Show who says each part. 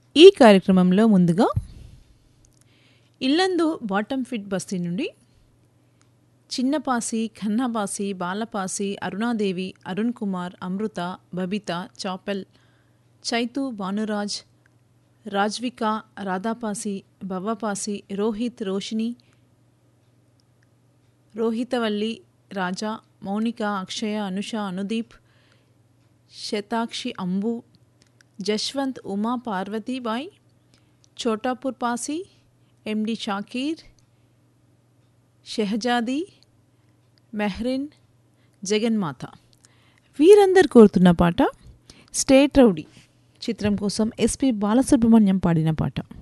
Speaker 1: ఈ కార్యక్రమంలో ముందుగా ఇల్లందు బాటమ్ ఫిట్ బస్తీ నుండి చిన్నపాసి ఖన్నాపాసి బాలపాసి అరుణాదేవి అరుణ్ కుమార్ అమృత బబిత చాపెల్ చైతు భానురాజ్ రాజ్విక రాధాపాసి భవ్వపాసి రోహిత్ రోషిని రోహితవల్లి రాజా మౌనిక అక్షయ అనుష అనుదీప్ శతాక్షి అంబు జశ్వంత్ ఉమా పార్వతీబాయ్ చోటాపూర్ పాసి ఎండి షాకీర్ షెహజాది మెహ్రిన్ జగన్మాత వీరందరు కోరుతున్న పాట స్టేట్ రౌడీ చిత్రం కోసం ఎస్పి బాలసుబ్రహ్మణ్యం పాడిన పాట